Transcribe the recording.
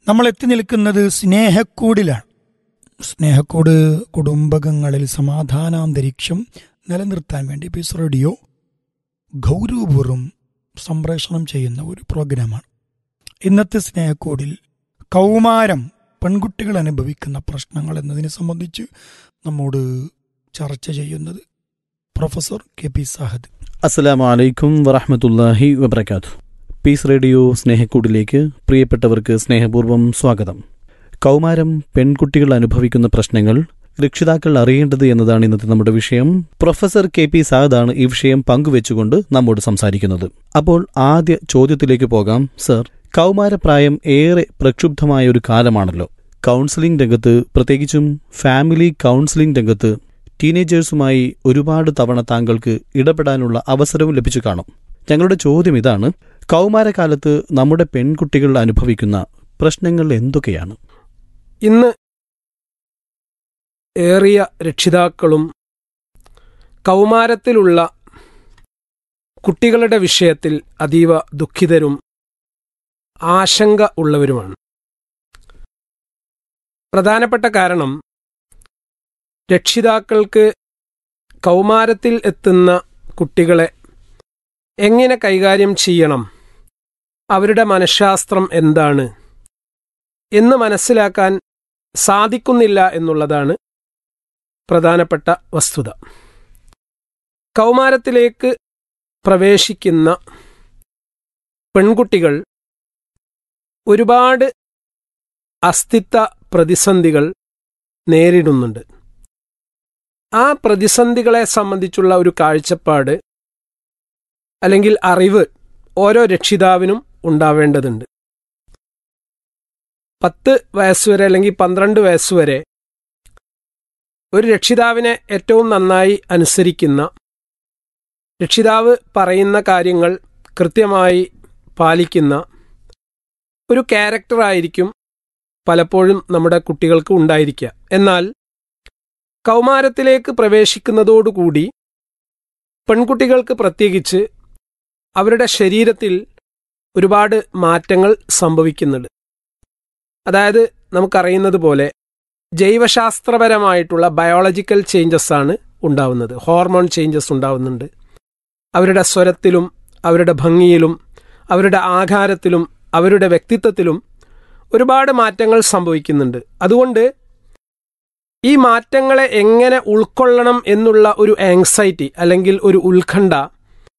നമ്മൾ എത്തി നിൽക്കുന്നത് സ്നേഹക്കൂടിലാണ് സ്നേഹക്കൂട് കുടുംബകങ്ങളിൽ സമാധാനാന്തരീക്ഷം നിലനിർത്താൻ വേണ്ടി പീസ് റേഡിയോ ഗൗരവപൂർവ്വം സംപ്രേഷണം ചെയ്യുന്ന ഒരു പ്രോഗ്രാമാണ് ഇന്നത്തെ സ്നേഹക്കൂടിൽ കൗമാരം പെൺകുട്ടികൾ അനുഭവിക്കുന്ന പ്രശ്നങ്ങൾ എന്നതിനെ സംബന്ധിച്ച് നമ്മോട് ചർച്ച ചെയ്യുന്നത് പ്രൊഫസർ കെ പി സാഹദ് അസ്സലാമു അലൈക്കും വറഹമത്തല്ലാഹി വബർക്കാത്തു പീസ് റേഡിയോ സ്നേഹക്കൂടിലേക്ക് പ്രിയപ്പെട്ടവർക്ക് സ്നേഹപൂർവ്വം സ്വാഗതം കൗമാരം പെൺകുട്ടികൾ അനുഭവിക്കുന്ന പ്രശ്നങ്ങൾ രക്ഷിതാക്കൾ അറിയേണ്ടത് എന്നതാണ് ഇന്നത്തെ നമ്മുടെ വിഷയം പ്രൊഫസർ കെ പി സാദാണ് ഈ വിഷയം പങ്കുവെച്ചുകൊണ്ട് നമ്മോട് സംസാരിക്കുന്നത് അപ്പോൾ ആദ്യ ചോദ്യത്തിലേക്ക് പോകാം സർ കൗമാരപ്രായം ഏറെ പ്രക്ഷുബ്ധമായ ഒരു കാലമാണല്ലോ കൗൺസിലിംഗ് രംഗത്ത് പ്രത്യേകിച്ചും ഫാമിലി കൗൺസിലിംഗ് രംഗത്ത് ടീനേജേഴ്സുമായി ഒരുപാട് തവണ താങ്കൾക്ക് ഇടപെടാനുള്ള അവസരവും ലഭിച്ചു കാണും ഞങ്ങളുടെ ചോദ്യം ഇതാണ് കൗമാരകാലത്ത് നമ്മുടെ പെൺകുട്ടികൾ അനുഭവിക്കുന്ന പ്രശ്നങ്ങൾ എന്തൊക്കെയാണ് ഇന്ന് ഏറിയ രക്ഷിതാക്കളും കൗമാരത്തിലുള്ള കുട്ടികളുടെ വിഷയത്തിൽ അതീവ ദുഃഖിതരും ആശങ്ക ഉള്ളവരുമാണ് പ്രധാനപ്പെട്ട കാരണം രക്ഷിതാക്കൾക്ക് കൗമാരത്തിൽ എത്തുന്ന കുട്ടികളെ എങ്ങനെ കൈകാര്യം ചെയ്യണം അവരുടെ മനഃശാസ്ത്രം എന്താണ് എന്ന് മനസ്സിലാക്കാൻ സാധിക്കുന്നില്ല എന്നുള്ളതാണ് പ്രധാനപ്പെട്ട വസ്തുത കൗമാരത്തിലേക്ക് പ്രവേശിക്കുന്ന പെൺകുട്ടികൾ ഒരുപാട് അസ്തിത്വ പ്രതിസന്ധികൾ നേരിടുന്നുണ്ട് ആ പ്രതിസന്ധികളെ സംബന്ധിച്ചുള്ള ഒരു കാഴ്ചപ്പാട് അല്ലെങ്കിൽ അറിവ് ഓരോ രക്ഷിതാവിനും ഉണ്ടാവേണ്ടതുണ്ട് പത്ത് വയസ്സുവരെ അല്ലെങ്കിൽ പന്ത്രണ്ട് വയസ്സുവരെ ഒരു രക്ഷിതാവിനെ ഏറ്റവും നന്നായി അനുസരിക്കുന്ന രക്ഷിതാവ് പറയുന്ന കാര്യങ്ങൾ കൃത്യമായി പാലിക്കുന്ന ഒരു ക്യാരക്ടറായിരിക്കും പലപ്പോഴും നമ്മുടെ കുട്ടികൾക്ക് ഉണ്ടായിരിക്കുക എന്നാൽ കൗമാരത്തിലേക്ക് പ്രവേശിക്കുന്നതോടുകൂടി പെൺകുട്ടികൾക്ക് പ്രത്യേകിച്ച് അവരുടെ ശരീരത്തിൽ ഒരുപാട് മാറ്റങ്ങൾ സംഭവിക്കുന്നുണ്ട് അതായത് നമുക്കറിയുന്നത് പോലെ ജൈവശാസ്ത്രപരമായിട്ടുള്ള ബയോളജിക്കൽ ചേഞ്ചസ് ആണ് ഉണ്ടാവുന്നത് ഹോർമോൺ ചേഞ്ചസ് ഉണ്ടാവുന്നുണ്ട് അവരുടെ സ്വരത്തിലും അവരുടെ ഭംഗിയിലും അവരുടെ ആകാരത്തിലും അവരുടെ വ്യക്തിത്വത്തിലും ഒരുപാട് മാറ്റങ്ങൾ സംഭവിക്കുന്നുണ്ട് അതുകൊണ്ട് ഈ മാറ്റങ്ങളെ എങ്ങനെ ഉൾക്കൊള്ളണം എന്നുള്ള ഒരു ആങ്സൈറ്റി അല്ലെങ്കിൽ ഒരു ഉത്കണ്ഠ